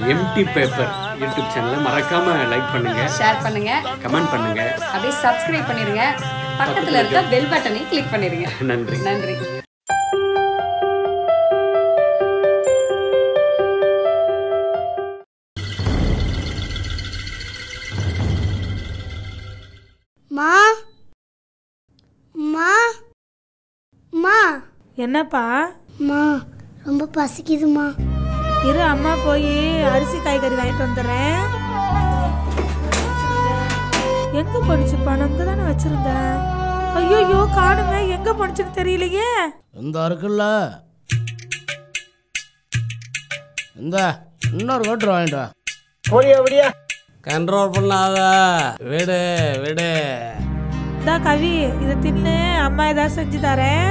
empty paper YouTube சேனலை மறக்காம like பண்ணுங்க ஷேர் பண்ணுங்க கமெண்ட் பண்ணுங்க அப்படியே சப்ஸ்கிரைப் பண்ணிருங்க பக்கத்துல இருக்க பெல் பட்டனை கிளிக் பண்ணிருங்க நன்றி நன்றி மா மா மா என்னப்பா மா ரொம்ப பசிக்குதுமா இரு அம்மா போய் அரிசி காய்கறி வாங்கிட்டு வந்துடுறேன் எங்க போனுச்சு பணம் இங்க தானே வச்சிருந்தேன் ஐயோ காணுமே எங்க போனுச்சுன்னு தெரியலையே இந்த இருக்குல்ல இந்த இன்னொரு கோட்டு வாங்கிட்டு வா ஓடியா ஓடியா கண்ட்ரோல் பண்ணாத விடு விடு இந்தா கவி இதை தின்னு அம்மா ஏதாவது செஞ்சு தரேன்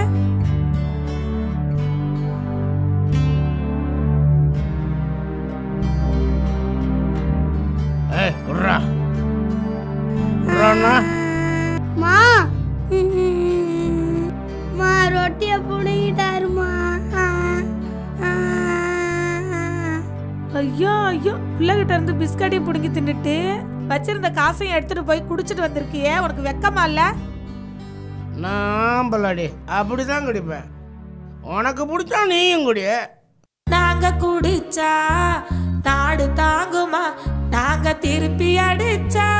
ஏய் விட்றா விட்றாண்ணா மா மா ரொட்டியை புடுங்கிட்டாருமா ஐயோ ஐயோ பிள்ளைகிட்ட இருந்து பிஸ்கட்டையும் பிடுங்கி தின்னுட்டு வச்சிருந்த காசையும் எடுத்துட்டு போய் குடிச்சிட்டு வந்திருக்கியே உனக்கு வெக்கமா இல்ல நான் பல்லாடி அப்படிதான் குடிப்பேன் உனக்கு பிடிச்சா நீயும் குடி நாங்க குடிச்சா நாடு தாங்குமா நாங்க திருப்பி அடிச்சா